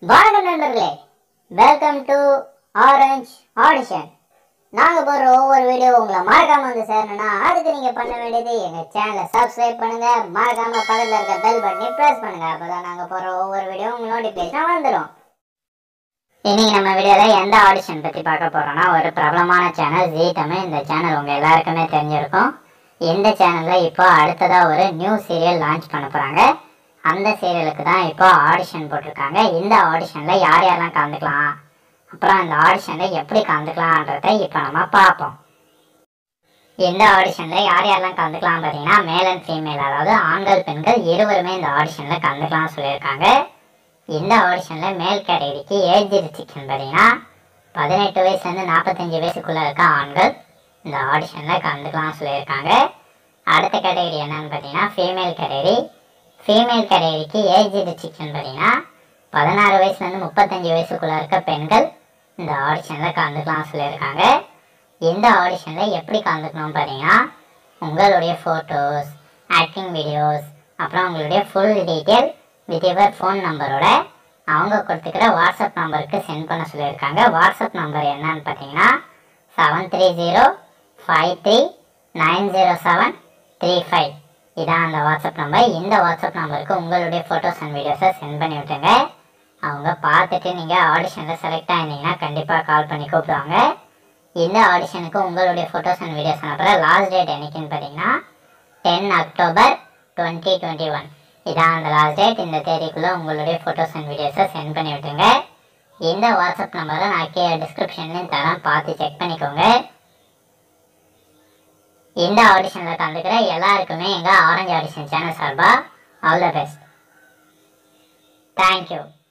வணக்கம் நண்பர்களே welcome to orange audition நாங்கள் போடுற ஒவ்வொரு வீடியோ உங்களை மறக்காம வந்து சேரணும்னா அதுக்கு நீங்கள் பண்ண வேண்டியது எங்கள் சேனலை சப்ஸ்கிரைப் பண்ணுங்க மறக்காம பக்கத்தில் இருக்க பெல் பட்டனை ப்ரெஸ் பண்ணுங்க அப்பதான் நாங்கள் போடுற ஒவ்வொரு வீடியோ உங்களுக்கு நோட்டிஃபிகேஷன் வந்துடும் இன்னைக்கு நம்ம வீடியோவில் எந்த ஆடிஷன் பற்றி பார்க்க போகிறோம்னா ஒரு பிரபலமான சேனல் ஜி தமிழ் இந்த சேனல் உங்கள் எல்லாருக்குமே தெரிஞ்சிருக்கும் இந்த சேனலில் இப்போ அடுத்ததாக ஒரு நியூ சீரியல் லான்ச் பண்ண போகிறாங்க அந்த சீரியலுக்கு தான் இப்போ ஆடிஷன் போட்டிருக்காங்க இந்த ஆடிஷனில் யார் யாரெல்லாம் கலந்துக்கலாம் அப்புறம் அந்த ஆடிஷனில் எப்படி கலந்துக்கலான்றதை இப்போ நம்ம பார்ப்போம் இந்த ஆடிஷனில் யார் யாரெல்லாம் கலந்துக்கலாம் பார்த்தீங்கன்னா மேல் அண்ட் ஃபீமேல் அதாவது ஆண்கள் பெண்கள் இருவருமே இந்த ஆடிஷனில் கலந்துக்கலாம்னு சொல்லியிருக்காங்க இந்த ஆடிஷனில் மேல் கேட்டகரிக்கு ஏஜ் ரிஸ்ட்ரிக்ஷன் பார்த்தீங்கன்னா பதினெட்டு வயசுலேருந்து நாற்பத்தஞ்சு வயசுக்குள்ளே இருக்க ஆண்கள் இந்த ஆடிஷனில் கலந்துக்கலாம்னு சொல்லியிருக்காங்க அடுத்த கேட்டகரி என்னன்னு பார்த்தீங்கன்னா ஃபீமேல் கேட்டகரி ஃபீமேல் கேட்டகரிக்கு ஏஜ் ரிஸ்ட்ரிக்ஷன் பார்த்தீங்கன்னா பதினாறு வயசுலேருந்து முப்பத்தஞ்சு வயசுக்குள்ளே இருக்க பெண்கள் இந்த ஆடிஷனில் கலந்துக்கலாம் சொல்லியிருக்காங்க இந்த ஆடிஷனில் எப்படி கலந்துக்கணும் பார்த்தீங்கன்னா உங்களுடைய ஃபோட்டோஸ் ஆக்டிங் வீடியோஸ் அப்புறம் உங்களுடைய full detail with your phone நம்பரோட அவங்க கொடுத்துக்கிற வாட்ஸ்அப் நம்பருக்கு சென்ட் பண்ண சொல்லியிருக்காங்க வாட்ஸ்அப் நம்பர் என்னன்னு பார்த்தீங்கன்னா seven three zero five three nine zero seven three five இதான் அந்த வாட்ஸ்அப் நம்பர் இந்த வாட்ஸ்அப் நம்பருக்கு உங்களுடைய ஃபோட்டோஸ் அண்ட் வீடியோஸை சென்ட் பண்ணி விட்டுருங்க அவங்க பார்த்துட்டு நீங்கள் ஆடிஷனில் செலக்ட் ஆயிருந்தீங்கன்னா கண்டிப்பாக கால் பண்ணி கூப்பிடுவாங்க இந்த ஆடிஷனுக்கு உங்களுடைய ஃபோட்டோஸ் அண்ட் வீடியோஸ் அனுப்புகிற லாஸ்ட் டேட் என்னைக்குன்னு பார்த்தீங்கன்னா ten October twenty twenty one இதான் அந்த லாஸ்ட் டேட் இந்த தேதிக்குள்ளே உங்களுடைய ஃபோட்டோஸ் அண்ட் வீடியோஸை சென்ட் பண்ணி விட்டுருங்க இந்த வாட்ஸ்அப் நம்பரை நான் கே டிஸ்கிரிப்ஷன்லையும் தரேன் பார்த்து செக் பண்ணிக்கோங்க இந்த ஆடிஷனில் கலந்துக்கிற எல்லாருக்குமே எங்கள் ஆரஞ்சு ஆடிஷன் சேனல் சார்பாக ஆல் த பெஸ்ட் தேங்க்யூ